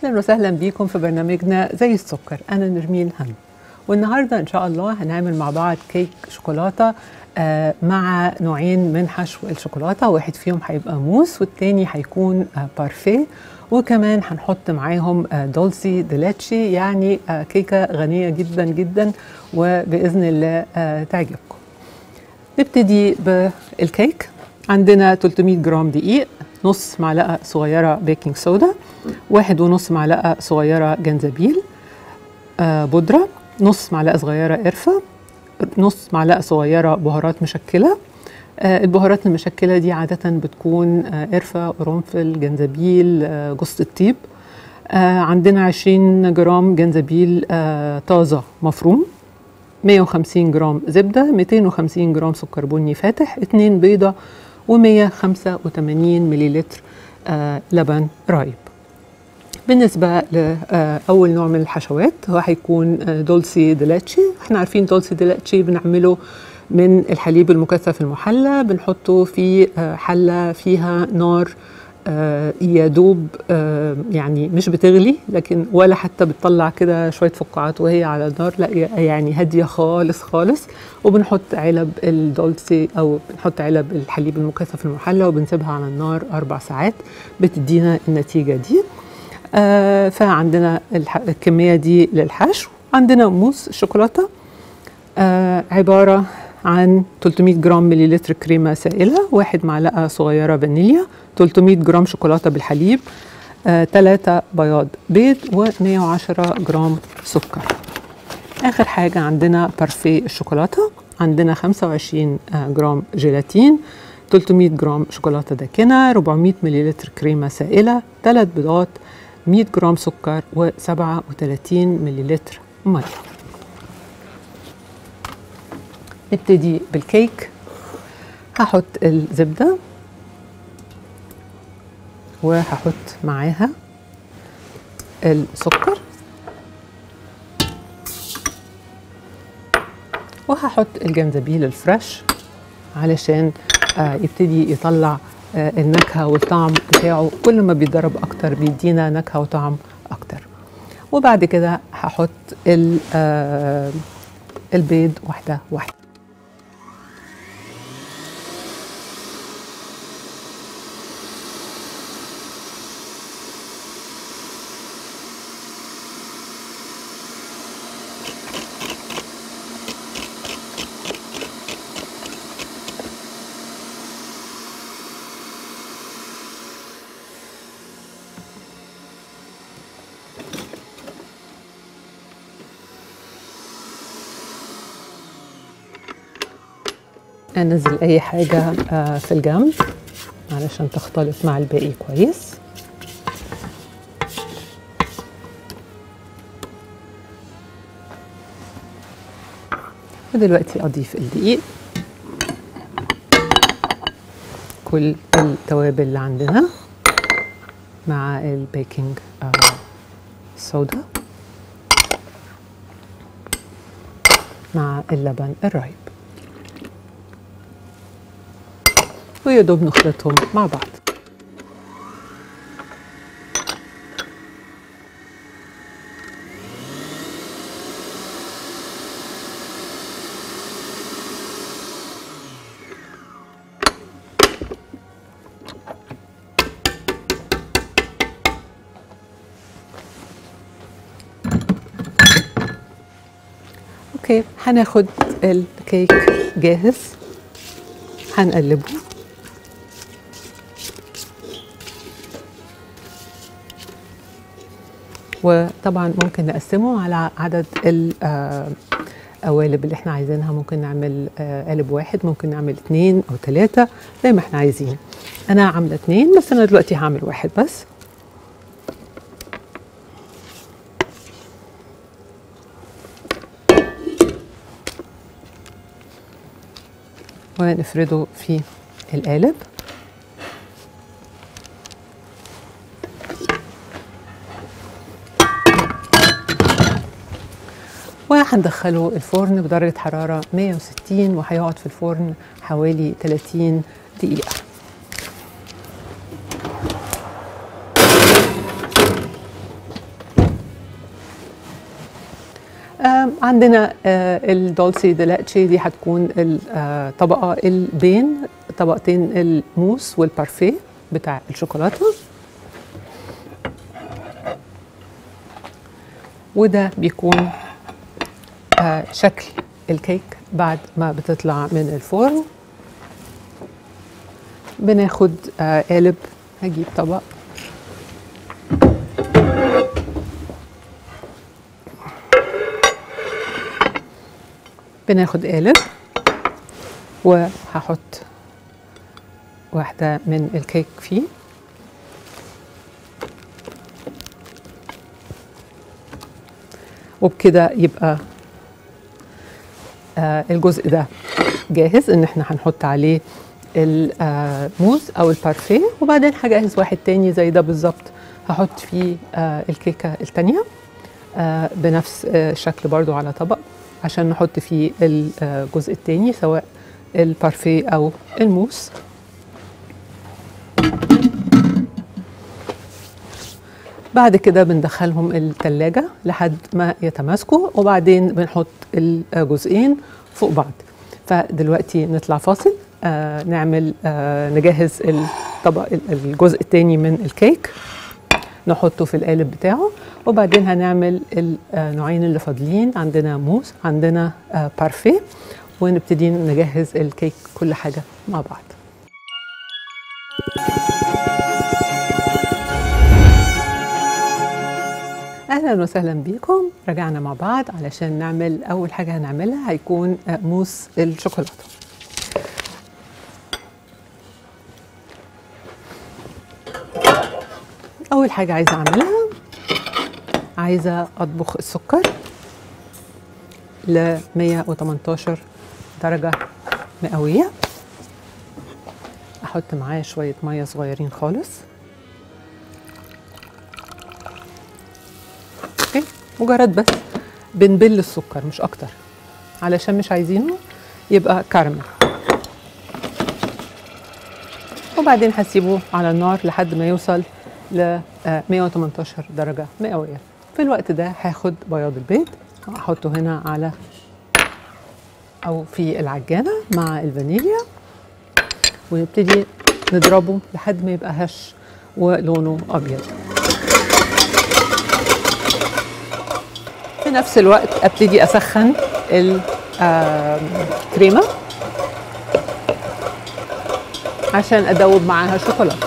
اهلا وسهلا بيكم في برنامجنا زي السكر انا نرمين هم والنهارده ان شاء الله هنعمل مع بعض كيك شوكولاته آه مع نوعين من حشو الشوكولاته واحد فيهم هيبقى موس والتاني هيكون آه بارفيه وكمان هنحط معاهم آه دولسي ديلاتشي يعني آه كيكه غنيه جدا جدا وباذن الله آه تعجبكم نبتدي بالكيك عندنا 300 جرام دقيق نص معلقه صغيره بيكنج صودا واحد ونص معلقه صغيره جنزبيل آه بودره نص معلقه صغيره قرفه نص معلقه صغيره بهارات مشكله آه البهارات المشكله دي عاده بتكون آه قرفه قرنفل جنزبيل آه جوز الطيب آه عندنا 20 جرام جنزبيل آه طازه مفروم 150 جرام زبده 250 جرام سكر بني فاتح 2 بيضه و185 مليلتر آه لبن رايب بالنسبة لأول نوع من الحشوات هو هيكون دولسي ديلاتشي احنا عارفين دولسي ديلاتشي بنعمله من الحليب المكثف المحلى بنحطه في حلة فيها نار آه يا دوب آه يعني مش بتغلي لكن ولا حتى بتطلع كده شويه فقاعات وهي على النار لا يعني هاديه خالص خالص وبنحط علب الدولسي او بنحط علب الحليب المكثف المحلى وبنسيبها على النار اربع ساعات بتدينا النتيجه دي آه فعندنا الكميه دي للحشو عندنا موس شوكولاته آه عباره عن 300 جرام مليلتر كريمة سائلة واحد معلقة صغيرة فانيليا 300 جرام شوكولاتة بالحليب آه، 3 بياض بيض و110 جرام سكر آخر حاجة عندنا بارفيه الشوكولاتة عندنا 25 جرام جيلاتين 300 جرام شوكولاتة داكنة 400 مليلتر كريمة سائلة 3 بيضات 100 جرام سكر و37 مليلتر مية نبتدي بالكيك هحط الزبدة وهحط معاها السكر وهحط الجنزبيل الفريش علشان آه يبتدي يطلع آه النكهة والطعم بتاعه كل ما بيتضرب أكتر بيدينا نكهة وطعم أكتر وبعد كده هحط آه البيض واحدة واحدة انزل اي حاجه في الجنب علشان تختلط مع الباقي كويس ودلوقتي اضيف الدقيق كل التوابل اللي عندنا مع البيكنج صودا مع اللبن الرايب ويا دوب نخلطهم مع بعض اوكي هناخد الكيك جاهز هنقلبه وطبعا ممكن نقسمه على عدد القوالب اللي احنا عايزينها ممكن نعمل قالب واحد ممكن نعمل اتنين او تلاتة زي ما احنا عايزين انا عامله اتنين بس انا دلوقتي هعمل واحد بس ونفرده في القالب وهندخله الفرن بدرجة حرارة 160 وهيقعد في الفرن حوالي 30 دقيقة عندنا آه الدولسي ديلاتشي دي هتكون الطبقه البين طبقتين الموس والبارفيه بتاع الشوكولاته وده بيكون آه شكل الكيك بعد ما بتطلع من الفرن بناخد آه قالب هجيب طبق بناخد قالب وهحط واحدة من الكيك فيه وبكده يبقى آه الجزء ده جاهز ان احنا هنحط عليه الموز او البارفيه وبعدين هجهز واحد تاني زي ده بالظبط هحط فيه آه الكيكه التانيه آه بنفس الشكل برضو على طبق عشان نحط فيه الجزء التاني سواء البارفيه او الموس بعد كده بندخلهم التلاجة لحد ما يتماسكوا وبعدين بنحط الجزئين فوق بعض فدلوقتي نطلع فاصل آه نعمل آه نجهز الطبق الجزء التاني من الكيك نحطه في القالب بتاعه وبعدين هنعمل النوعين اللي فاضلين عندنا موس عندنا آه بارفيه ونبتدي نجهز الكيك كل حاجة مع بعض اهلا وسهلا بيكم رجعنا مع بعض علشان نعمل اول حاجه هنعملها هيكون موس الشوكولاته اول حاجه عايزه اعملها عايزه اطبخ السكر ل 118 درجه مئويه احط معاه شويه ميه صغيرين خالص اوكي مجرد بس بنبل السكر مش اكتر علشان مش عايزينه يبقى كراميل وبعدين هسيبه على النار لحد ما يوصل ل 118 درجة مئوية في الوقت ده هاخد بياض البيض احطه هنا على او في العجانة مع الفانيليا ونبتدي نضربه لحد ما يبقى هش ولونه ابيض في نفس الوقت ابتدي اسخن الكريمه عشان ادوب معاها شوكولاته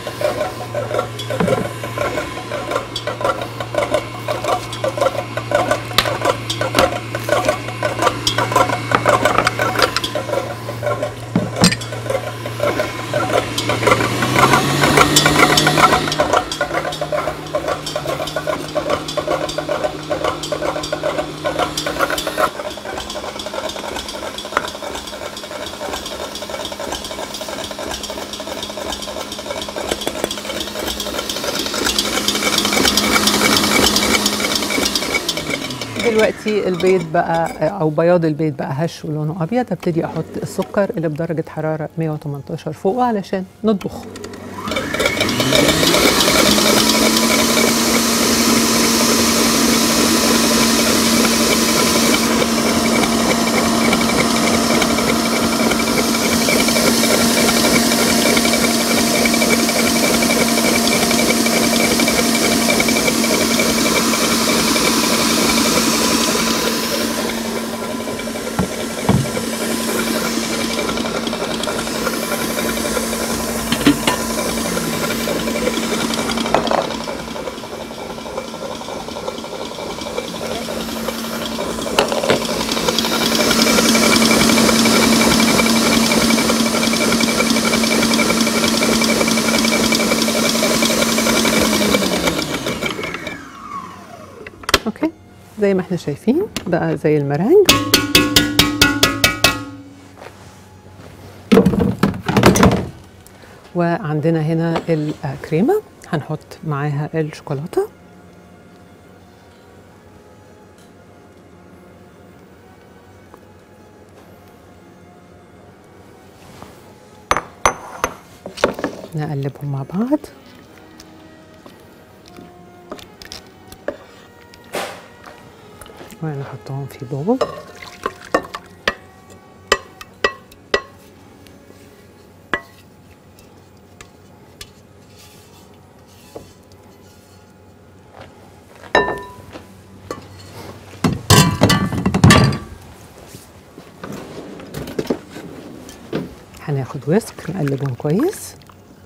دلوقتي البيض بقى او بياض البيض بقى هش ولونه ابيض ابتدي احط السكر اللي بدرجه حراره 118 فوقه علشان نطبخه اوكي زي ما احنا شايفين بقى زي المرانج وعندنا هنا الكريمه هنحط معاها الشوكولاته نقلبهم مع بعض ونحطهم في بول هناخد ويسك نقلبهم كويس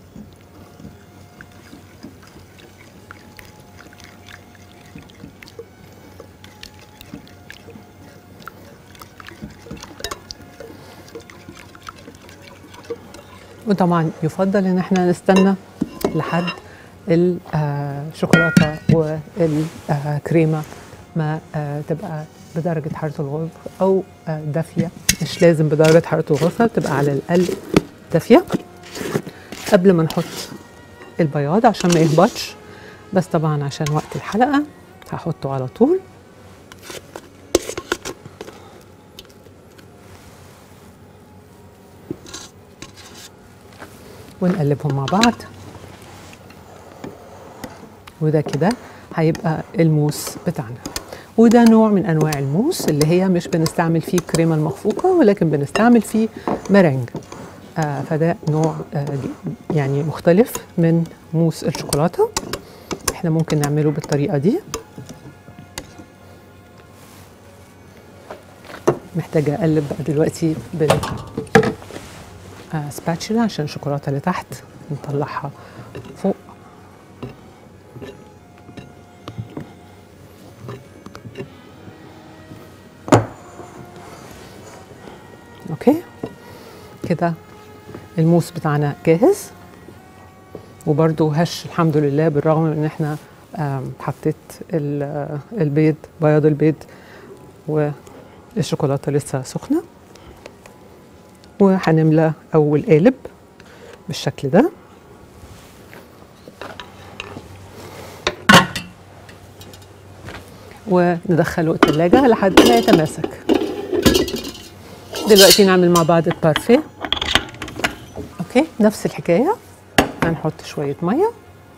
وطبعا يفضل ان احنا نستنى لحد الشوكولاته والكريمه ما آه، تبقى بدرجه حراره الغرفه او آه، دافيه مش لازم بدرجه حراره الغرفه بتبقى على الاقل دافيه قبل ما نحط البياض عشان ما يهبطش بس طبعا عشان وقت الحلقه هحطه على طول ونقلبهم مع بعض وده كده هيبقى الموس بتاعنا وده نوع من انواع الموس اللي هي مش بنستعمل فيه الكريمه المخفوقه ولكن بنستعمل فيه مرنج آه فده نوع آه ج- يعني مختلف من موس الشوكولاته احنا ممكن نعمله بالطريقه دي محتاجه اقلب بقى دلوقتي بال آه سباتشولا عشان الشوكولاته اللي تحت نطلعها فوق اوكي كده الموس بتاعنا جاهز وبرده هش الحمد لله بالرغم من ان احنا آم، حطيت ال- آه، البيض بياض البيض والشوكولاته لسه سخنه وهنملى اول قالب بالشكل ده وندخله التلاجة لحد ما يتماسك دلوقتي نعمل مع بعض البارفيه اوكي نفس الحكايه هنحط شويه ميه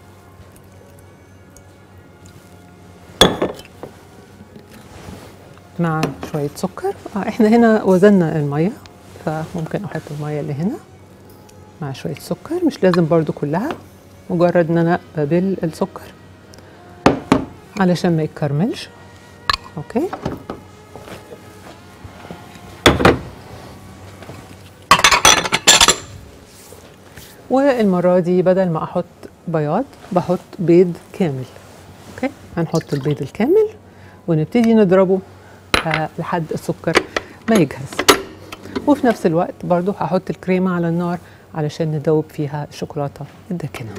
مع شويه سكر آه احنا هنا وزننا الميه فممكن احط الميه اللي هنا مع شويه سكر مش لازم برضو كلها مجرد ان انا ابل السكر علشان ما يتكرملش اوكي والمرة دي بدل ما أحط بياض بحط بيض كامل أوكي هنحط البيض الكامل ونبتدي نضربه آه لحد السكر ما يجهز وفي نفس الوقت برضو هحط الكريمة على النار علشان ندوب فيها الشوكولاتة الداكنة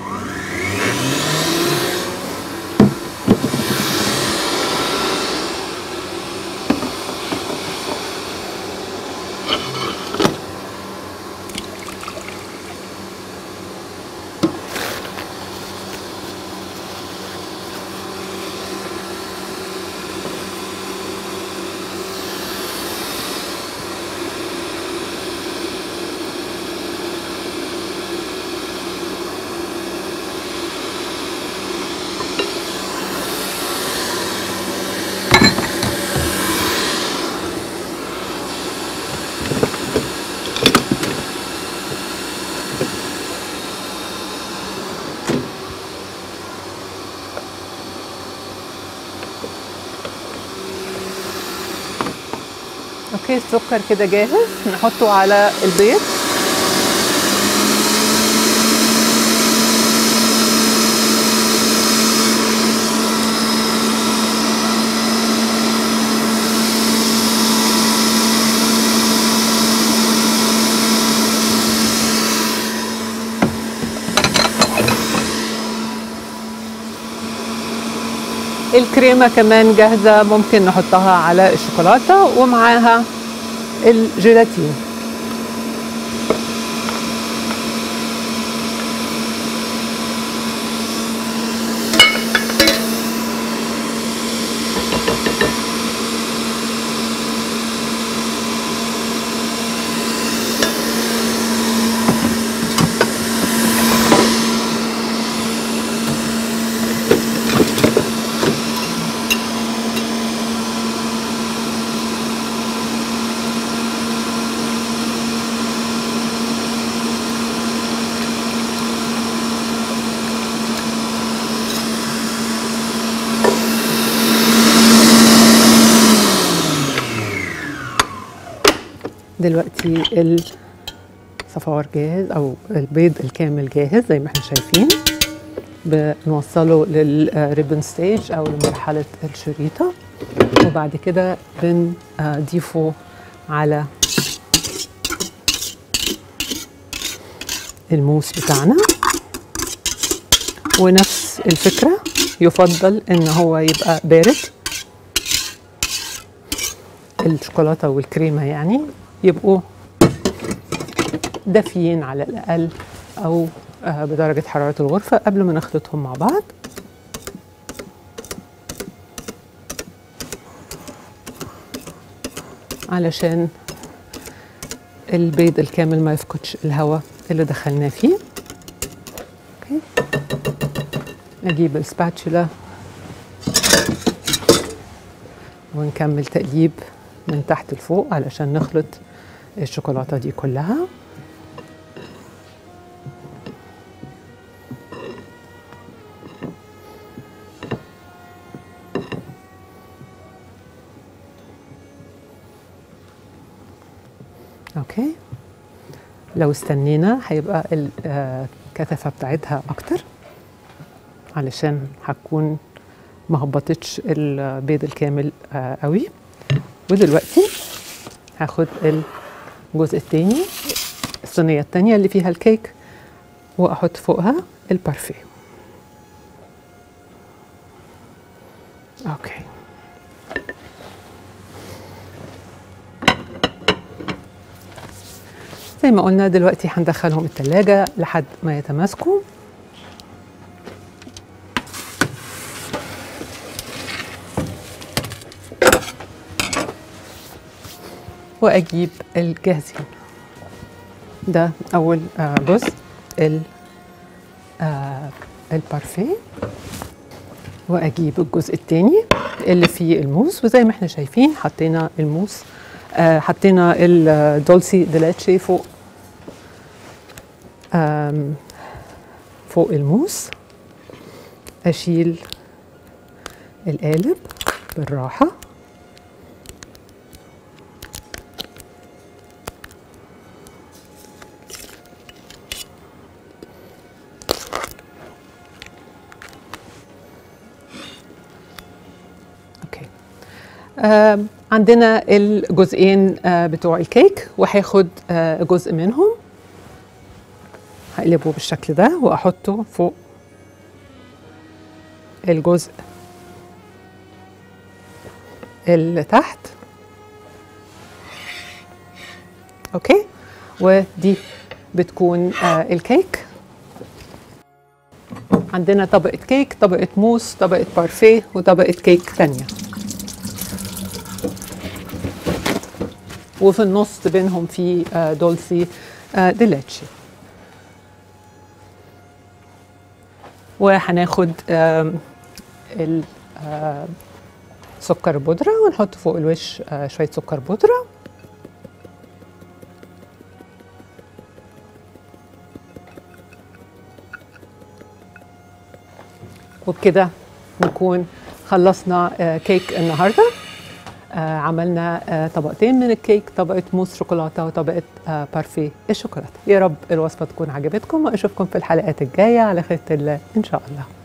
اوكي السكر كده جاهز نحطه على البيض الكريمة كمان جاهزة ممكن نحطها على الشوكولاتة ومعاها الجيلاتين دلوقتي الصفار جاهز او البيض الكامل جاهز زي ما احنا شايفين بنوصله للريبن ستيج او لمرحله الشريطه وبعد كده بنضيفه على الموس بتاعنا ونفس الفكره يفضل ان هو يبقى بارد الشوكولاته والكريمه يعني يبقوا دافيين على الاقل او آه، بدرجه حراره الغرفه قبل ما نخلطهم مع بعض علشان البيض الكامل ما يفقدش الهواء اللي دخلناه فيه اوكي نجيب السباتشولا ونكمل تقليب من تحت لفوق علشان نخلط الشوكولاتة دي كلها اوكي لو استنينا هيبقى الكثافة بتاعتها اكتر علشان هتكون ما هبطتش البيض الكامل آه، قوي ودلوقتي هاخد الجزء التاني الصينية التانية اللي فيها الكيك واحط فوقها البارفيه اوكي زي ما قلنا دلوقتي هندخلهم التلاجة لحد ما يتماسكوا واجيب الجاهزين ده اول آه، جزء ال آه، البارفيه واجيب الجزء التاني اللي فيه الموس وزي ما احنا شايفين حطينا الموس آه، حطينا الدولسي دلاتشي فوق آم، فوق الموس اشيل القالب بالراحه اوكي آم، عندنا الجزئين آه، بتوع الكيك وهاخد آه، جزء منهم هقلبه بالشكل ده واحطه فوق الجزء اللي تحت اوكي ودي بتكون آه، الكيك عندنا طبقة كيك طبقة موس طبقة بارفيه وطبقة كيك تانية وفي النص بينهم في آه، دولسي آه، ديلاتشي وهناخد آم، ال آه، سكر بودرة ونحط فوق الوش آه، شوية سكر بودرة وبكده نكون خلصنا آه، كيك النهارده آه، عملنا آه، طبقتين من الكيك طبقة موس شوكولاتة وطبقة آه، بارفيه الشوكولاتة يا رب الوصفة تكون عجبتكم وأشوفكم في الحلقات الجاية على خير الله إن شاء الله